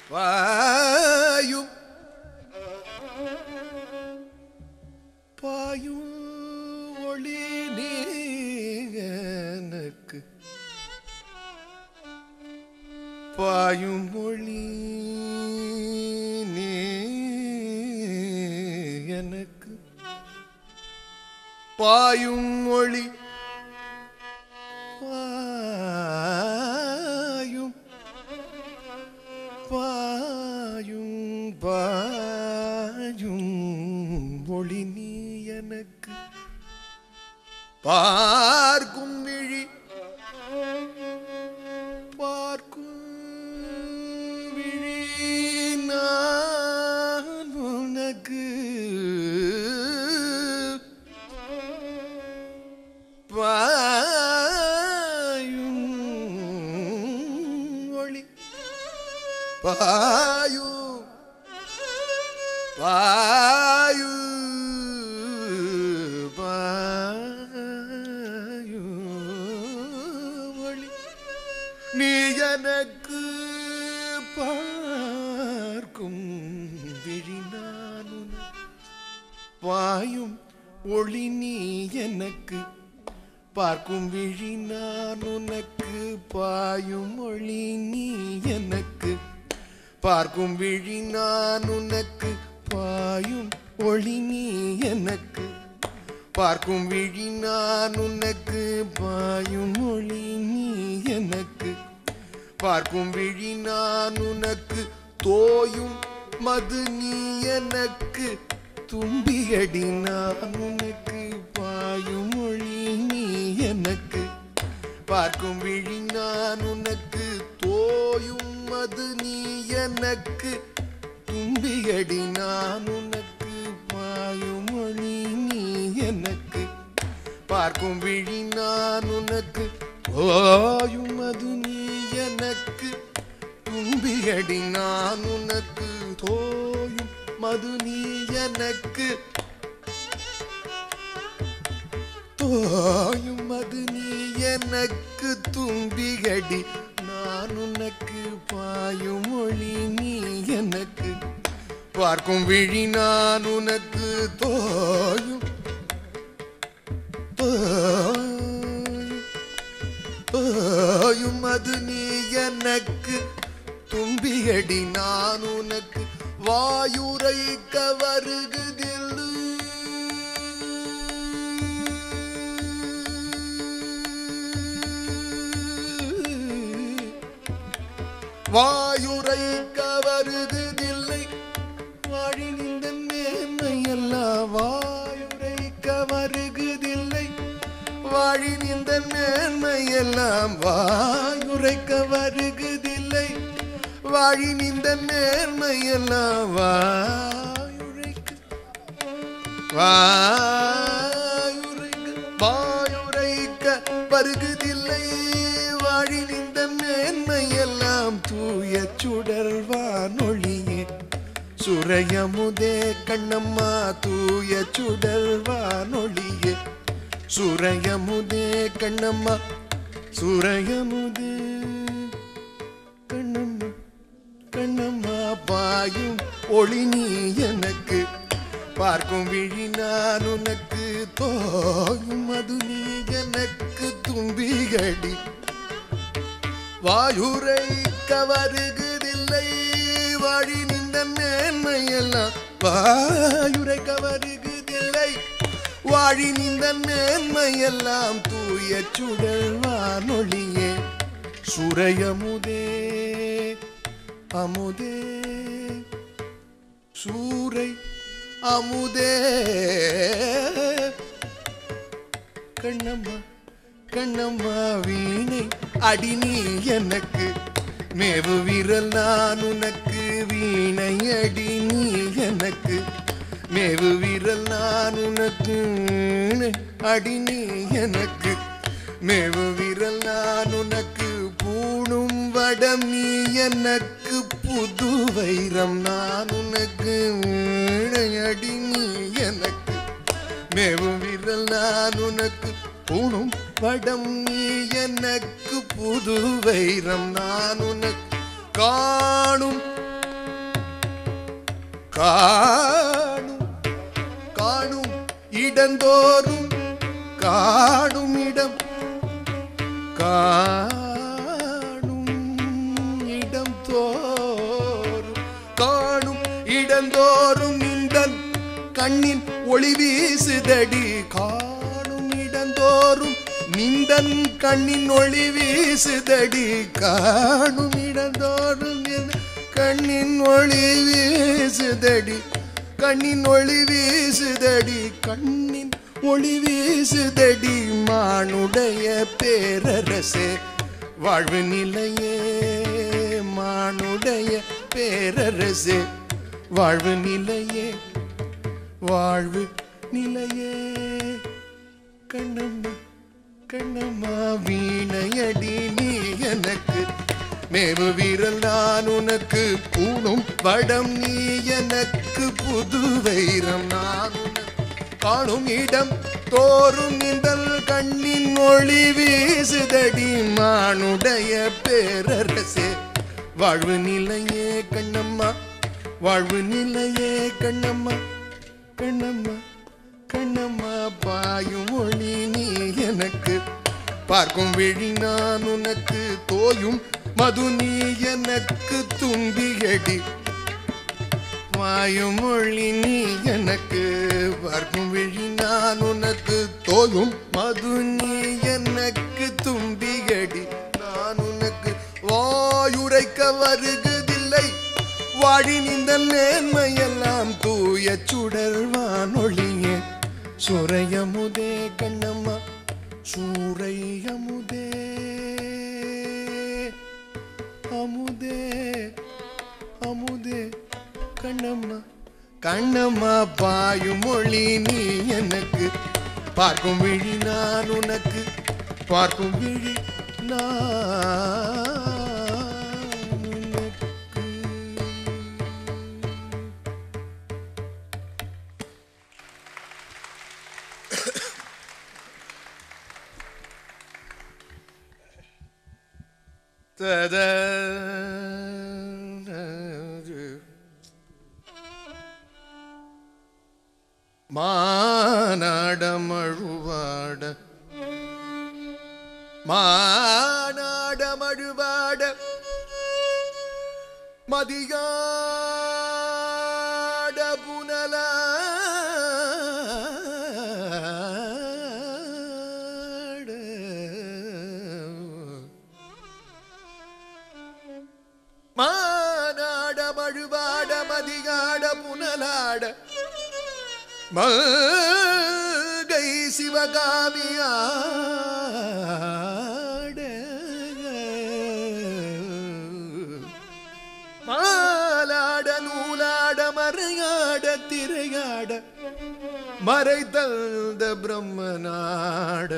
பாயும் பாயும் ஒளி நீ எனக்கு பாயும் ஒளி நீ எனக்கு பாயும் ஒளி பாயும் பாயும் பாயும் ஒளி நீ எனக்கு பார்க்கும் விழி பார்க்கும் விழி நான் உனக்கு பாயும் ஒளி பாயும் பாயு பாயு ஒளி நீ எனக்கு பார்க்கும் விழி நான் உனக்கு பாயும் ஒளி நீ எனக்கு பார்க்கும் விழி நான் உனக்கு பாயும் ஒளி நீ எனக்கு பார்க்கும் விழி நான் உனக்கு பாயும் ஒளி நீ எனக்கு பார்க்கும் விழி நான் உனக்கு பாயும் ஒளி நீ எனக்கு பார்க்கும் விழி நான் உனக்கு தோயும் மது நீ எனக்கு தும்பியடி நான் உனக்கு பாயும் மொழி நீ எனக்கு பார்க்கும் விழி நான் உனக்கு தோயும் மது நீ எனக்கு தும்பியடி நான் உனக்கு பாயும் மொழி நீ எனக்கு பார்க்கும் விழி நான் உனக்கு ஓயும் மது நீ எனக்கு தும்பியடி நான் உனக்கு தோயும் மது நீ எனக்கு தோயும் மது நீ எனக்கு தும்பியடி நான் உனக்கு பாயும் மொழி நீ எனக்கு பார்க்கும் விழி நான் உனக்கு தோயும் தோயும் ஓயும் அது நீ எனக்கு தும்பியடி நான் உனக்கு வாயுரைக்க வருகுதில்லை வாயுரைக்க வருகுதில்லை வாழி நின்ற மேன்மையெல்லாம் வாயுரைக்க வருகுதில்லை வாழி நின்ற நேர்மையெல்லாம் வாயுரைக்க வருகுதில்லை வாழி நின்ற நேர்மையெல்லாம் வாயுரைக்க வாயுரைக்க வாயுரைக்க வருகுதில்லை வாழி நின்ற மேன்மையெல்லாம் தூய சுடர் வானொளியே சுரையமுதே கண்ணம்மா தூய சுடர் வானொளியே சுரையமுதே கண்ணம்மா சுரையமுதே கண்ணம்மா கண்ணம்மா பாயும் ஒளி நீ எனக்கு பார்க்கும் விழி நான் உனக்கு தோயும் மது நீ எனக்கு தும்பிகடி வாயுரைக்க வருகுதில்லை வாழி நின்ற மேன்மையெல்லாம் வாயுரைக்க வருகுதில்லை வாழி நின்ற மேன்மையெல்லாம் தூய சுடல் வானொளியே சுரையமுதே அமுதே சூரை அமுதே கண்ணம்மா கண்ணம்மா வீணை அடி நீ எனக்கு மேவு விரல் நான் உனக்கு வீணை அடி நீ எனக்கு மேவு விரல் நான் உனக்கு வீணை அடி நீ எனக்கு மேவு விரல் நான் உனக்கு பூணும் வடம் நீ எனக்கு புது வைரம் நான் உனக்கு வீணை அடி நீ எனக்கு மேவும் விரல் நான் உனக்கு பூணும் படம் நீ எனக்கு புது வைரம் நான் உனக்கு காணும் காணும் காணும் இடந்தோறும் காணும் இடம் காணும் இடம் தோறும் காணும் இடந்தோறும் இந்த கண்ணின் ஒளி வீசுதடி காணும் இடந்தோறும் நிந்தன் கண்ணின் ஒளி வீசுதடி காணும் இடந்தோறும் என் கண்ணின் ஒளி வீசுதடி கண்ணின் ஒளி வீசுதடி கண்ணின் ஒளி வீசுதடி மானுடைய பேரரசே வாழ்வு நிலையே மானுடைய பேரரசே வாழ்வு நிலையே வாழ்வு நிலையே கண்ணம்மா கண்ணம்மா வீணையடி நீ எனக்கு மேவு வீரல் நான் உனக்கு பூணும் வடம் நீ எனக்கு புது வைரம் நான் உனக்கு காணும் இடம் தோறும் இந்தல் கண்ணின் ஒளி வீசுதடி மானுடைய பேரரசே வாழ்வு நிலையே கண்ணம்மா வாழ்வு நிலையே கண்ணம்மா கண்ணம்மா கண்ணம்மா பாயும் ஒளி நீ எனக்கு பார்க்கும் விழி நான் உனக்கு தோயும் மது நீ எனக்கு தும்பியடி வாயும் மொழி நீ எனக்கு பார்க்கும் விழி நான் உனக்கு தோயும் மது நீ எனக்கு தும்பியடி நான் உனக்கு வாயுரைக்க வருகுதில்லை வாழின் இந்த நேர்மையெல்லாம் தூய சுடர் வானொழியே சுரையமுதே கண்ணம்மா சூரையமுதே அமுதே அமுதே கண்ணம்மா கண்ணம்மா பாயும் மொழி நீ எனக்கு பார்க்கும் விழி நான் உனக்கு பார்க்கும் விழி நான் உனக்கு மானாடமழுவாட மானாடமழுவாட மதியாட புனலாட மானாட மழுவாட மதியாட புனலாட மகை சிவகாமியாட மாலாட நூலாட மறையாட திரையாட மறை தந்த பிரம்மநாட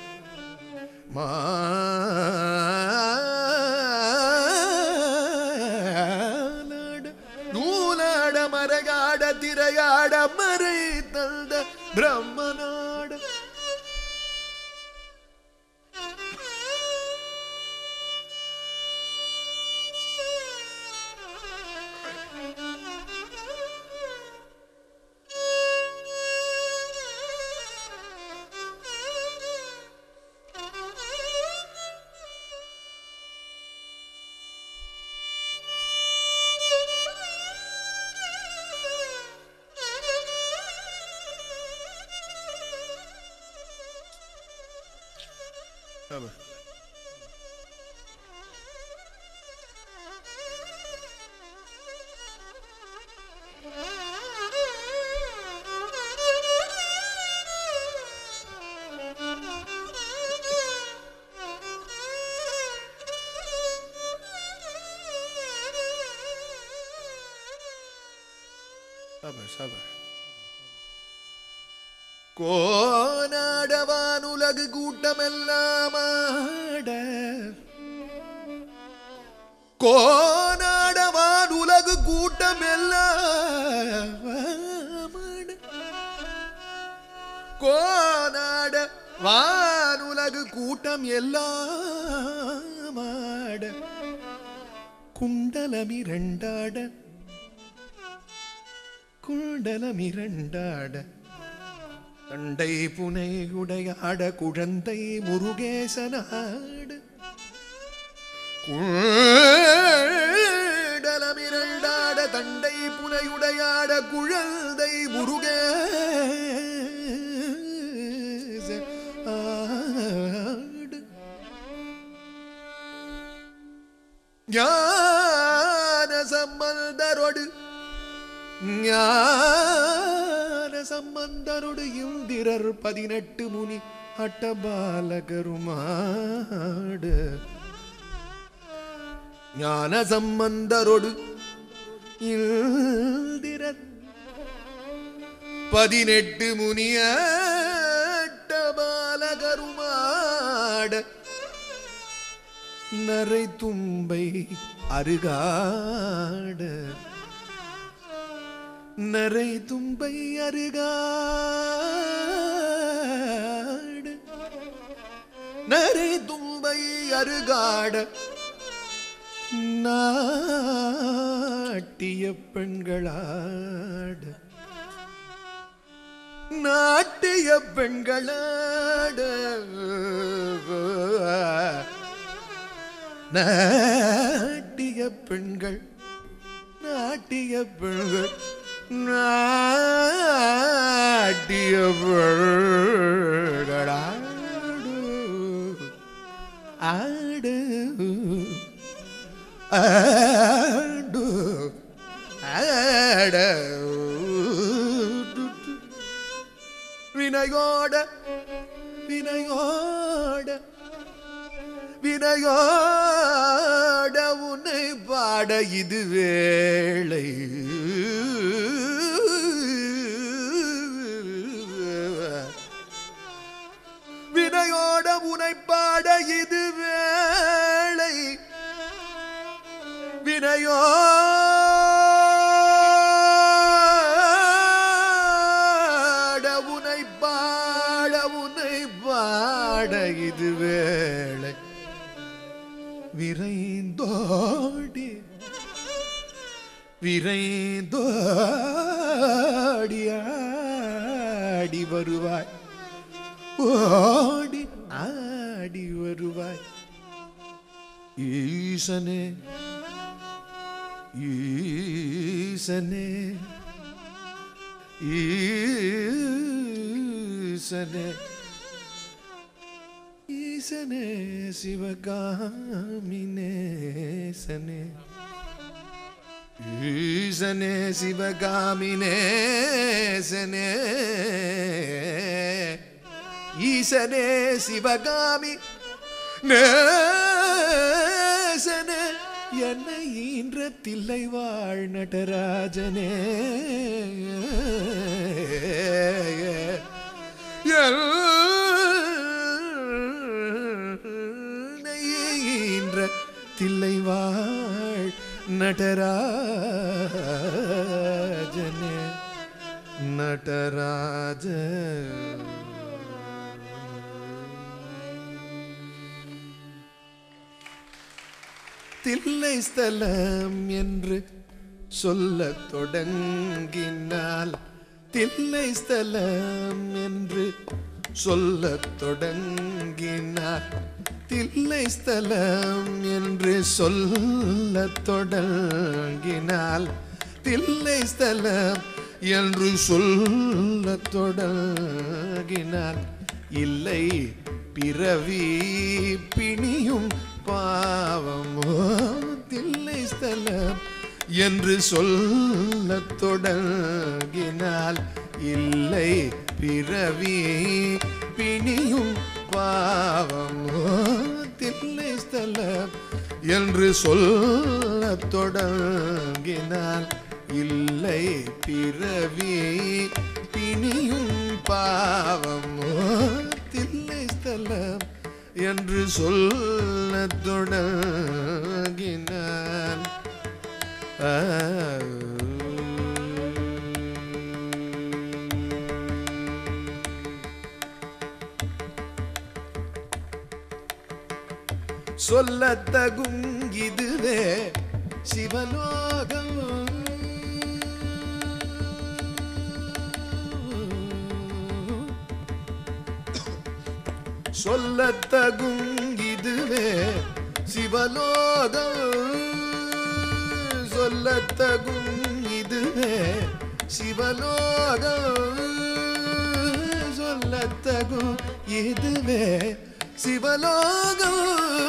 மாலாட நூலாட மறையாட திரையாட மறை தந்த பிரம்மநாட சபர் சபர் கோனாடவான் உலகு கூட்டமெல்லாம் ஆட கோனாடவான் உலகு கூட்டமெல்லாம் ஆட. கோனாட வானுலகு கூட்டம் எல்லாம் ஆட குண்டலமிரண்டாட குண்டலம் இரண்டாட தண்டை புனை உடையாட குழந்தை முருகேசனாடு குண்டலம் இரண்டாட தண்டை புனையுடையாட குழந்தை முருகேச ஆடு ஞான சம்பந்தரோடு ஞான சம்பந்தரோடு இந்திரர் பதினெட்டு முனி அட்டபாலகருமாடு ஞான சம்பந்தரோடு இந்திரர் பதினெட்டு முனிய அட்டபாலகருமாட நரை தும்பை அருகாட நரை தும்பை அருகாட நரை தும்பை அருகாட நாட்டிய பெண்களாட நாட்டிய பெண்களாட நாட்டிய பெண்கள் நாட்டிய பெண்கள் நாட்டிய பெண்கள் ஆடு ஆடு ஆடு ஆடு வினயோட வினயோட வினயோட உன்னை பாட இது வேளை வினையோட உனை பாட இது வேளை வினையோட உனை பாட உனை பாட இது வேளை விரைந்தோடி விரைந்தோடி ஆடி வருவாய் ஓடி ஆடி வருவாய் ஈசனே ஈசனே ஈசனே ஈசனே சிவகாமினேசனே ஈசனே சிவகாமினேசனே ஈசனே சிவகாமி நேசனே என்னை ஈன்ற தில்லை வாழ் நடராஜனே என்னை ஈன்ற தில்லை வாழ் நடராஜனே நடராஜ தில்லை ஸ்தலம் என்று சொல்லத் தொடங்கினால் தில்லை ஸ்தலம் என்று சொல்லத் தொடங்கினார் தில்லை ஸ்தலம் என்று சொல்லத் தொடங்கினால் தில்லை ஸ்தலம் என்று சொல்லத் தொடங்கினால் இல்லை பிறவி பிணியும் பாவமோ தில்லை ஸ்தலம் என்று சொல்லத் தொடங்கினால் இல்லை பிறவி பிணியும் பாவமோ தில்லை ஸ்தலம் என்று சொல்லத் தொடங்கினால் இல்லை பிறவி பிணியும் பாவமோ தில்லை ஸ்தலம் என்று சொல்லத் தொடங்கினால் ஆ. சொல்லத்தகும் இதுவே சிவலோகம் சொல்லத்தகும் இதுவே சிவலோகம் சொல்லத்தகும் இதுவே சிவலோகம் சொல்லத்தகும் இதுவே சிவலோகம்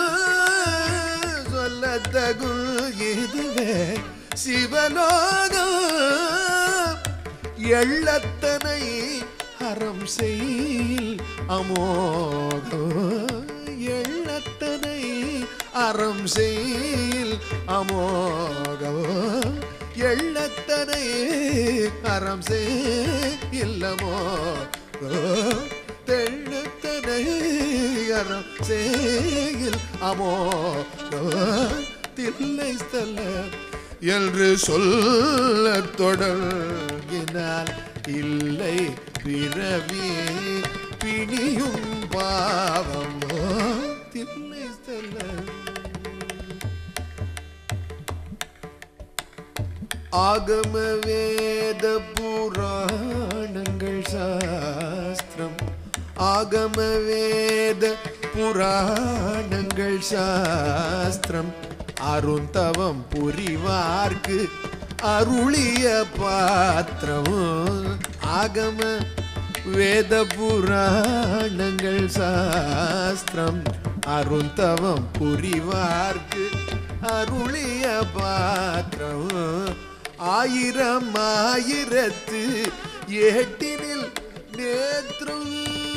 சொல்லத்தகும் இதுவே சிவலோகம் எள்ளத்தனை அறம் செயில் அமோகம் எள்ளத்தனை அறம் செயில் அமோகம் எள்ளத்தனை அறம் செயில் அமோகம் தெள்ளத்தனை அறம் செயில் அமோகம் தில்லை ஸ்தல என்று சொல்லத் தொடங்கினால் இல்லை பிறவி பிணியும் பாவமோ தில்லை ஸ்தலம் ஆகம வேத புராணங்கள் சாஸ்திரம் ஆகம வேத புராணங்கள் சாஸ்திரம் அருந்தவம் புரிவார்க்கு அருளிய பாத்திரம் ஆகம வேத புராணங்கள் சாஸ்திரம் அருந்தவம் புரிவார்க்கு அருளிய பாத்திரம் ஆயிரம் ஆயிரத்து ஏட்டினில் நேற்றம்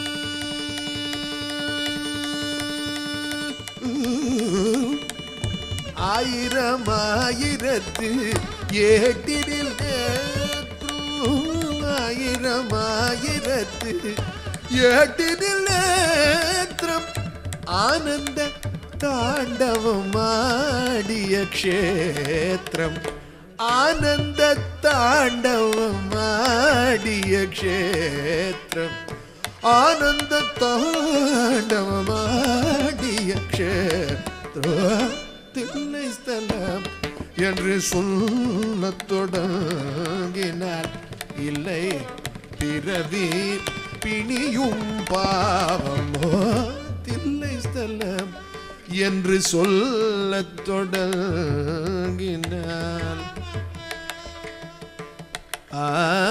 ஆயிரம் ஆயிரத்து ஏட்டினில் நேற்றும் ஆயிரம் ஆயிரத்து ஏட்டினில் நேற்றம் ஆனந்த தாண்டவம் ஆடிய க்ஷேத்திரம் ஆனந்த தாண்டவம் ஆடிய க்ஷேத்திரம் ஆனந்த தாண்டவம் ஆடிய க்ஷேத்திரம் தில்லை ஸ்தலம் என்று சொல்லத் தொடங்கினார் இல்லை பிறவி பிணியும் பாவமோ தில்லை ஸ்தலம் என்று சொல்லத் தொடங்கினார் ஆ